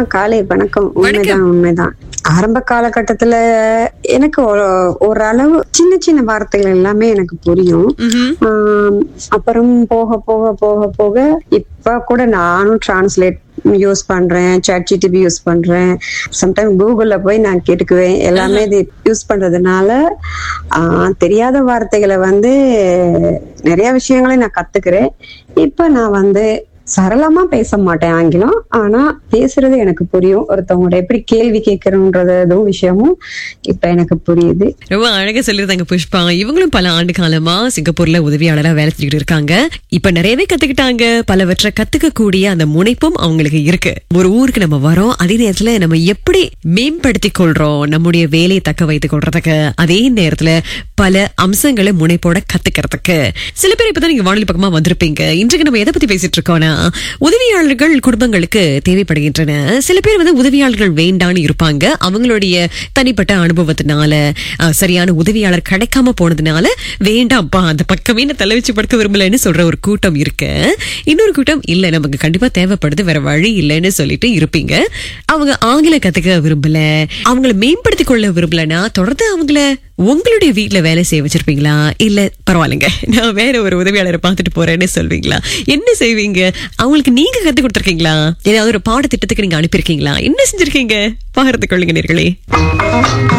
காலை வணக்கம் உண்மைதான் உண்மைதான் ஆரம்ப காலகட்டத்துல எனக்கு ஒரு- ஓரளவு சின்ன சின்ன வார்த்தைகள் எல்லாமே எனக்கு புரியும் ம்ஹும். ஆம், அப்புறம் போக போக போக போக இப்ப கூட நானும் டிரான்ஸ்லேட் யூஸ் பண்றேன் சாட் ஜிடிபி யூஸ் பண்றேன் சம்டைம் கூகுள்ல போய் நான் கேட்டுக்குவேன் எல்லாமே இது யூஸ் பண்றதுனால ஆஹ், தெரியாத வார்த்தைகளை வந்து நிறைய விஷயங்களை நான் கத்துக்கிறேன் இப்ப நான் வந்து சரளமா பேச மாட்டேன் ஆங்கிலம் ஆனா பேசுறது எனக்கு புரியும் ஒருத்தவங்களோட எப்படி கேள்வி கேட்கறோன்றதும் விஷயமும் இப்ப எனக்கு புரியுது ரொம்ப அழகா சொல்லிருந்தாங்க புஷ்பா இவங்களும் பல ஆண்டு காலமா சிங்கப்பூர்ல உதவியாளரா வேலை செஞ்சுட்டு இருக்காங்க இப்ப நிறையவே கத்துக்கிட்டாங்க பலவற்றை கத்துக்க கூடிய அந்த முனைப்பும் அவங்களுக்கு இருக்கு ஒரு ஊருக்கு நம்ம வரோம் அதே நேரத்துல நம்ம எப்படி மேம்படுத்திக் கொள்றோம் நம்முடைய வேலையை தக்க வைத்துக் கொள்றதுக்கு அதே நேரத்துல பல அம்சங்களை முனைப்போட கத்துக்கிறதுக்கு சில பேர் இப்பதான் நீங்க வானொலி பக்கமா வந்திருப்பீங்க இன்றைக்கு நம்ம எதை பத்தி பேசிட்டு இருக்கோம்னா உதவியாளர்கள் குடும்பங்களுக்கு தேவைப்படுகின்றன சில பேர் வந்து உதவியாளர்கள் வேண்டான்னு இருப்பாங்க அவங்களுடைய தனிப்பட்ட அனுபவத்தினால அஹ், சரியான உதவியாளர் கிடைக்காம போனதுனால வேண்டாம்ப்பா அந்த பக்கமே நான் தலை வச்சு படுக்க விரும்பலன்னு சொல்ற ஒரு கூட்டம் இருக்கு இன்னொரு கூட்டம் இல்ல நமக்கு கண்டிப்பா தேவைப்படுது வேற வழி இல்லைன்னு சொல்லிட்டு இருப்பீங்க அவங்க ஆங்கிலம் கத்துக்க விரும்பல அவங்கள மேம்படுத்திக் கொள்ள விரும்பலன்னா தொடர்ந்து அவங்கள உங்களுடைய வீட்ல வேலை செய்ய வச்சிருப்பீங்களா இல்ல பரவாயில்லைங்க நான் வேற ஒரு உதவியாளரை பார்த்துட்டு போறேன்னு சொல்வீங்களா என்ன செய்வீங்க அவங்களுக்கு நீங்க கத்து கொடுத்துருக்கீங்களா ஏதாவது ஒரு பாடத்திட்டத்துக்கு நீங்க அனுப்பியிருக்கீங்களா என்ன செஞ்சிருக்கீங்க பகிர்ந்து கொள்ளுங்க நேர்களே